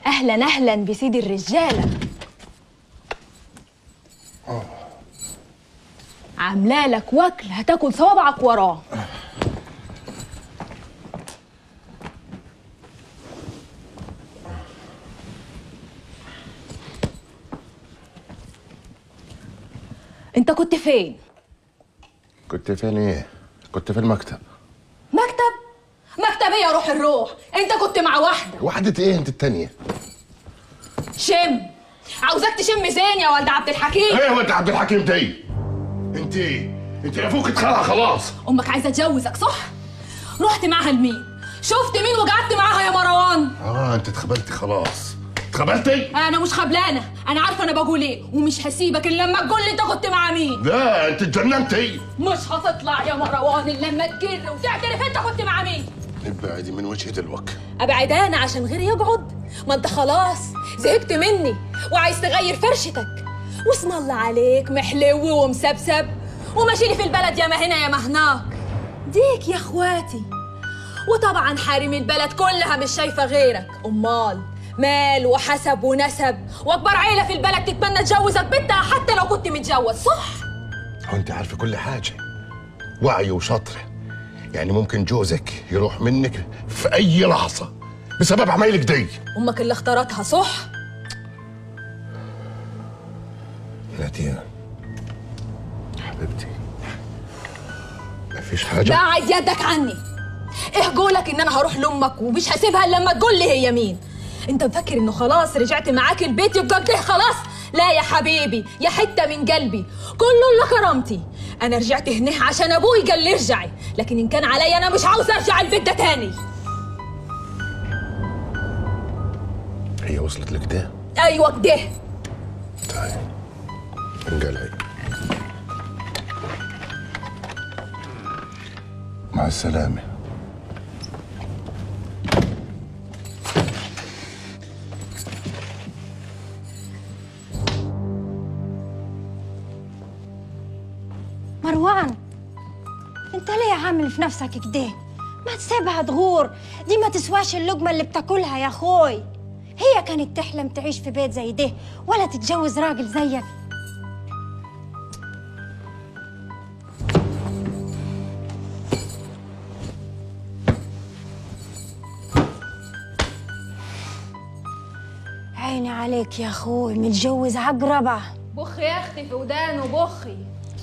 اهلا اهلا بسيدي الرجاله عامله لك وكل هتاكل صوابعك وراه انت كنت فين كنت فين ايه؟ كنت في المكتب مكتب مكتب ايه يا روح الروح انت كنت مع واحده وحدة ايه انت التانية؟ شم عاوزاك تشم زين يا ولد عبد الحكيم ايه وانت عبد الحكيم دي؟ انت ايه؟ انت ابوك اتخلع خلاص امك عايزه تجوزك صح رحت معاها لمين شفت مين وقعدت معاها يا مروان اه انت اتخبلتي خلاص اتخبلتي؟ انا مش خبلانه انا عارفه انا بقول ايه ومش هسيبك الا لما تقول لي انت كنت مع مين لا انت اتجننتي مش هتطلع يا مروان الا لما تجر وتعترف انت كنت مع مين ابعدي من وجهي دلوقتي ابعد انا عشان غيري يقعد ما انت خلاص زهقت مني وعايز تغير فرشتك واسم الله عليك محلو ومسبسب وماشي لي في البلد يا ما هنا يا ما هناك ديك يا اخواتي وطبعا حارم البلد كلها مش شايفه غيرك امال مال وحسب ونسب واكبر عيله في البلد تتمنى تجوزك بنتها حتى لو كنت متجوز صح هو انت عارفة كل حاجة وعي وشطرة يعني ممكن جوزك يروح منك في اي لحظة بسبب عمايلك دي امك اللي اختارتها صح نادية حبيبتي مفيش حاجة بعد يدك عني ايه قولك ان انا هروح لامك ومش هسيبها الا لما تقول لي هي مين انت مفكر انه خلاص رجعت معاك البيت يبقى كده خلاص لا يا حبيبي يا حته من قلبي كله الا كرامتي انا رجعت هنا عشان ابوي قال لي ارجعي لكن ان كان عليا انا مش عاوز ارجع البيت ده تاني هي وصلت لك ده ايوه كده طيب انقلعي مع السلامة مروان انت ليه عامل في نفسك كده ما تسيبها تغور دي ما تسواش اللقمة اللي بتاكلها يا اخوي هي كانت تحلم تعيش في بيت زي ده ولا تتجوز راجل زيك عيني عليك يا اخوي متجوز عقربة بخ يا اختي في ودانه بخي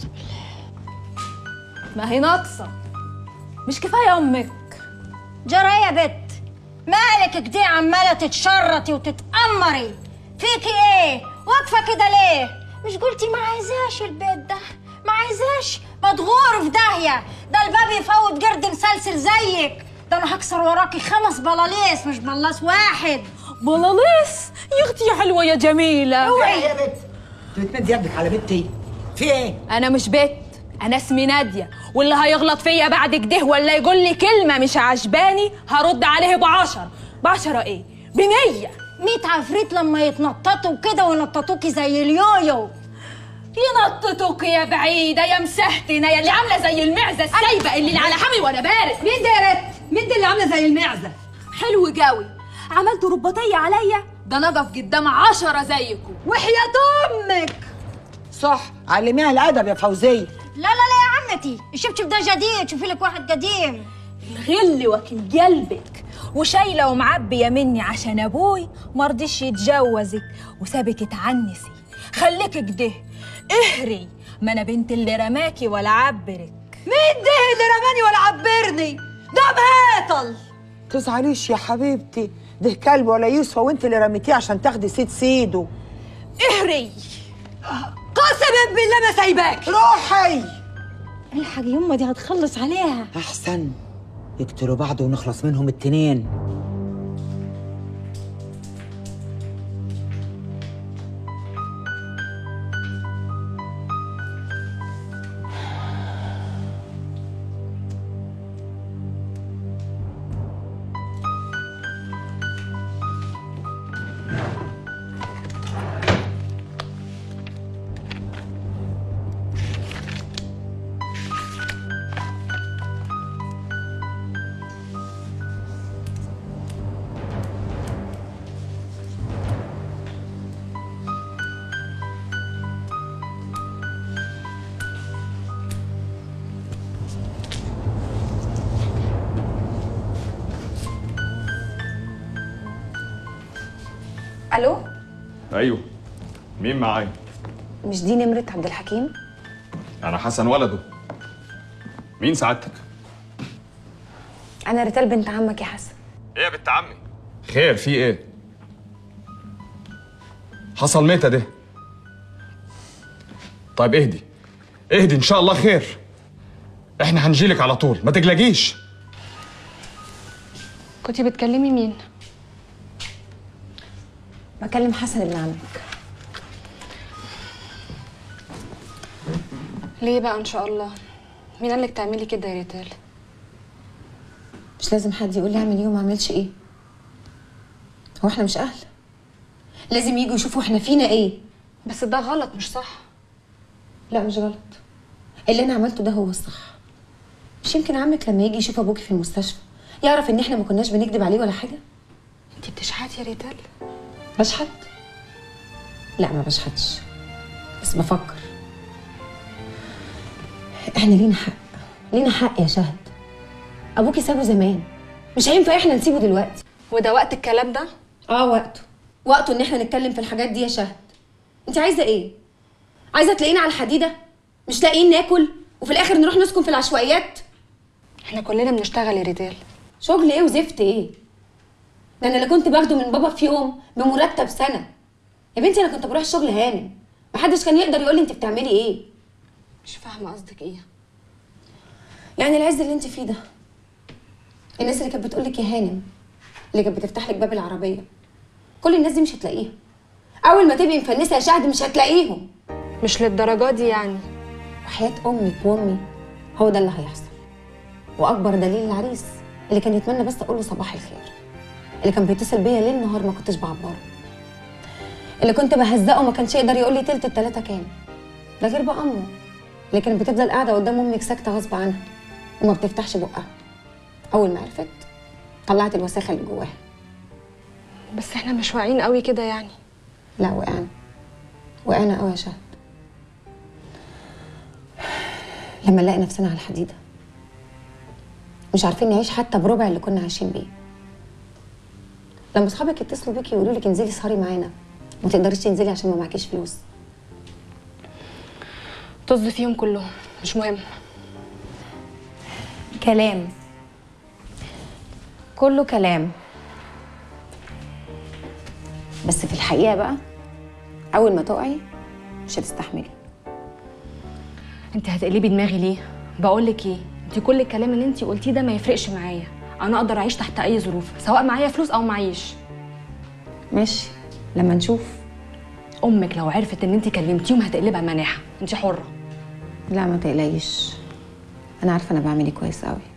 ما هي ناقصه مش كفايه امك جرى يا بت مالك كده عمالة تتشرطي وتتأمري فيكي ايه واقفة كده ليه مش قلتي ما عايزاش البيت ده ما عايزاش مدغور في داهية ده الباب يفوت قرد مسلسل زيك ده انا هكسر وراكي خمس بلاليس مش بلاس واحد بلاليس يا اختي يا حلوه يا جميله اوعي يا بنت انت بتمد يدك على بنتي في ايه؟ انا مش بت انا اسمي ناديه واللي هيغلط فيا بعد كده ولا يقول لي كلمه مش عجباني هرد عليه بعشر بعشرة ايه بمية ميت عفريت لما يتنططوا كده وينططوكي زي اليويو ينططوك يا بعيدة يا مسهتنة يا اللي عاملة زي المعزة السايبة اللي على حمي وانا بارد مين ده يا بت؟ مين ده اللي عامله زي المعزه؟ حلو قوي عملتوا رباطية عليا ده انا اقف قدام عشرة زيكم وحياة امك صح علميها الادب يا فوزيه لا لا لا يا عمتي الشبشب ده جديد شوفي لك واحد قديم الغل واكل قلبك وشايله ومعبيه مني عشان ابوي مرضيش يتجوزك وسابك تعنسي خليك كده اهري ما انا بنت اللي رماكي ولا عبرك مين ده اللي رماني ولا عبرني؟ ده مهاتل تزعليش يا حبيبتي ده كلب ولا يسوى وانت اللي رميتيه عشان تاخدي سيد سيده اهري قسما بالله ما سايباك روحي الحق يما دي هتخلص عليها احسن يقتلوا بعض ونخلص منهم التنين الو ايوه مين معايا مش دي نمرة عبد الحكيم انا حسن ولده مين سعادتك انا ريتال بنت عمك يا حسن ايه يا بنت عمي خير في ايه حصل متى ده طيب اهدي اهدي ان شاء الله خير احنا هنجيلك على طول ما تقلقيش كنتي بتكلمي مين بكلم حسن ابن عمك ليه بقى ان شاء الله مين قالك تعملي كده يا ريتال مش لازم حد يقول لي اعمل ايه وما اعملش ايه هو احنا مش اهل لازم يجوا يشوفوا احنا فينا ايه بس ده غلط مش صح لا مش غلط اللي انا عملته ده هو الصح مش يمكن عمك لما يجي يشوف ابوكي في المستشفى يعرف ان احنا ما كناش بنكذب عليه ولا حاجه انتي بتشحتي يا ريتال بشحت لا ما بشحتش بس بفكر احنا لينا حق لينا حق يا شهد ابوكي سابه زمان مش هينفع احنا نسيبه دلوقتي وده وقت الكلام ده اه وقته وقته ان احنا نتكلم في الحاجات دي يا شهد انت عايزه ايه عايزه تلاقينا على الحديده مش لاقيين ناكل وفي الاخر نروح نسكن في العشوائيات احنا كلنا بنشتغل يا ريتال شغل ايه وزفت ايه ده انا اللي كنت باخده من بابا في يوم بمرتب سنه يا بنتي انا كنت بروح الشغل هانم محدش كان يقدر يقول لي انت بتعملي ايه مش فاهمه قصدك ايه يعني العز اللي انت فيه ده الناس اللي كانت بتقول لك يا هانم اللي كانت بتفتح لك باب العربيه كل الناس دي مش هتلاقيها اول ما تبقي مفنسه يا شهد مش هتلاقيهم مش للدرجه دي يعني وحياه امك وامي هو ده اللي هيحصل واكبر دليل العريس اللي كان يتمنى بس اقول له صباح الخير اللي كان بيتصل بيا ليل نهار ما كنتش بعبره اللي كنت بهزقه ما كانش يقدر يقول لي تلت التلاته كام ده غير بقى امه اللي كانت بتفضل قاعده قدام امك ساكته غصب عنها وما بتفتحش بقها اول ما عرفت طلعت الوساخه اللي جواها بس احنا مش واعيين قوي كده يعني لا وقعنا وقعنا قوي يا شهد لما نلاقي نفسنا على الحديده مش عارفين نعيش حتى بربع اللي كنا عايشين بيه لما اصحابك يتصلوا بيكي يقولوا لك انزلي اسهري معانا ما تقدريش تنزلي عشان ما معكيش فلوس طز فيهم كلهم مش مهم كلام كله كلام بس في الحقيقه بقى اول ما تقعي مش هتستحملي انت هتقلبي دماغي ليه بقول لك ايه انت كل الكلام اللي انت قلتيه ده ما يفرقش معايا انا اقدر اعيش تحت اي ظروف سواء معايا فلوس او معيش ماشي لما نشوف امك لو عرفت ان انت كلمتيهم هتقلبها مناحه انت حره لا ما تقلقيش انا عارفه انا بعمل ايه كويس قوي